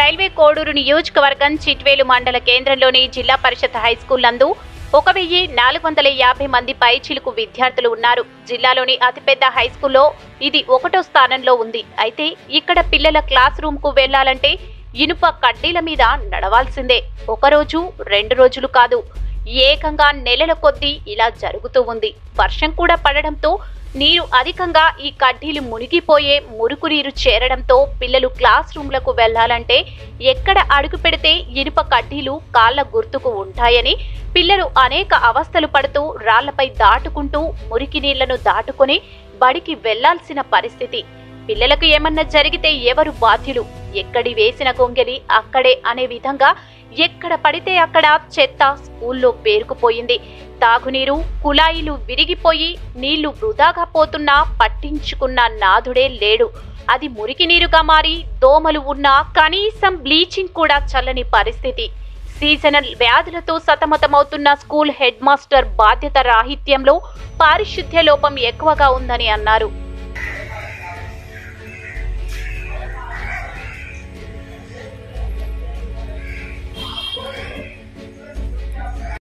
railway Koduru నియోజకవర్గం చిట్వేలు మండల కేంద్రంలోని జిల్లా పరిషత్ హైస్కూల్ నందు ఒక వెయ్యి నాలుగు వందల యాభై మంది పైచిలుకు విద్యార్థులు ఉన్నారు జిల్లాలోని అతిపెద్ద హైస్కూల్లో ఇది ఒకటో స్థానంలో ఉంది అయితే ఇక్కడ పిల్లల క్లాస్ రూమ్ కు వెళ్లాలంటే ఇనుప కడ్డీల మీద నడవాల్సిందే ఒకరోజు రెండు రోజులు కాదు ఏకంగా నెలల కొద్దీ ఇలా జరుగుతూ ఉంది వర్షం కూడా పడడంతో నీరు అధికంగా ఈ కడ్డీలు మునిగిపోయే మురుకు నీరు చేరడంతో పిల్లలు క్లాస్ రూమ్లకు వెళ్లాలంటే ఎక్కడ అడుగు పెడితే ఇనుప కడ్డీలు కాళ్ళ గుర్తుకు ఉంటాయని పిల్లలు అనేక అవస్థలు పడుతూ రాళ్లపై దాటుకుంటూ మురికి నీళ్లను దాటుకొని బడికి వెళ్లాల్సిన పరిస్థితి పిల్లలకు ఏమన్నా జరిగితే ఎవరు బాధ్యులు ఎక్కడి వేసిన గొంగెలి అక్కడే అనే విధంగా ఎక్కడ పడితే అక్కడ చెత్త స్కూల్లో పేరుకుపోయింది తాగునీరు కుళాయిలు విరిగిపోయి నీళ్లు వృధాగా పోతున్నా పట్టించుకున్న నాదుడే లేడు అది మురికి నీరుగా మారి దోమలు ఉన్నా కనీసం బ్లీచింగ్ కూడా చల్లని పరిస్థితి సీజనల్ వ్యాధులతో సతమతమవుతున్న స్కూల్ హెడ్ మాస్టర్ బాధ్యత రాహిత్యంలో పారిశుద్ధ్య లోపం ఎక్కువగా ఉందని అన్నారు